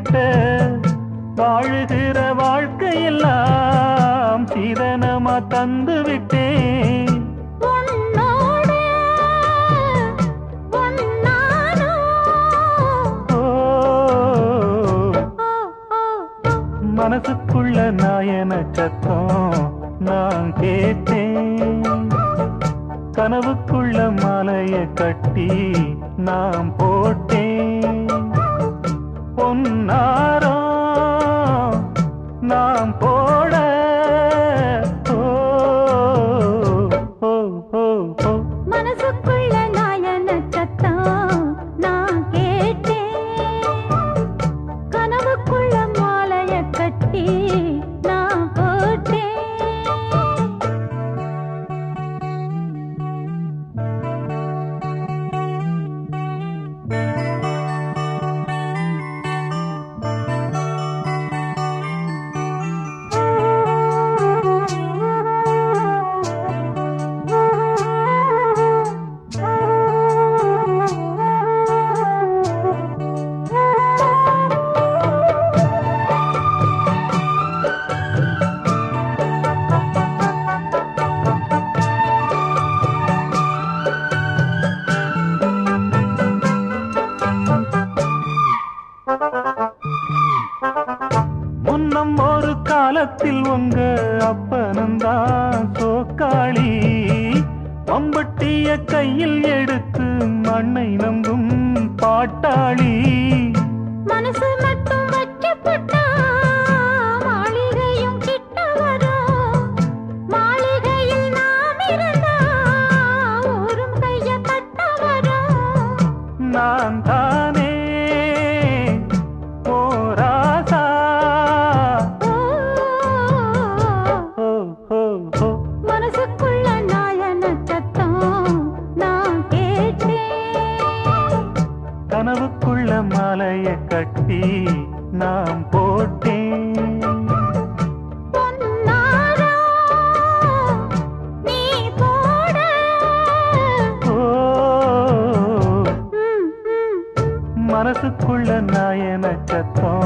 கிட்ட வாழுகிற வாழ்க்கையெல்லாம் சீதனமா தந்து விட்டேன் உன்னோடு ஒன்னானோ ஓ, ஓ ஓ மனசுக்குள்ள நாயன சத்தம் நான் கேட்டேன் கனவுக்குள்ள மாலைய கட்டி நாம் போட்டேன் பொன்னாரோ நாம் போட ஓ, ஓ, ஓ, ஓ. மனசுக்குள்ள நாயன சத்தம் நான் கேட்டேன் கனவுக்குள்ள மாலைய கட்டி நான் போட்டேன் முன்னம் ஒரு காலத்தில் உங்க அப்பனந்தான் சோக்காளி மம்பட்டிய கையில் எடுத்து மண்ணை நம்பும் பாட்டாளி மனசு மட்டும் வச்சு போட்டா மாளிகையும் கிட்ட வரும் மாளிகையில் நாம் இருந்தா ஊரும் கைய தட்ட வரும் நான் தானே போராசா ஓ, ஓ, ஓ, ஓ. மனசுக்குள்ள நாயன சத்தம் நான் கேட்டேன் கனவுக்குள்ள மாலைய கட்டி நாம் போட்டேன் பொன்னாரா நீ போட ஓ ம், ம். மனசுக்குள்ள நாயன சத்தம்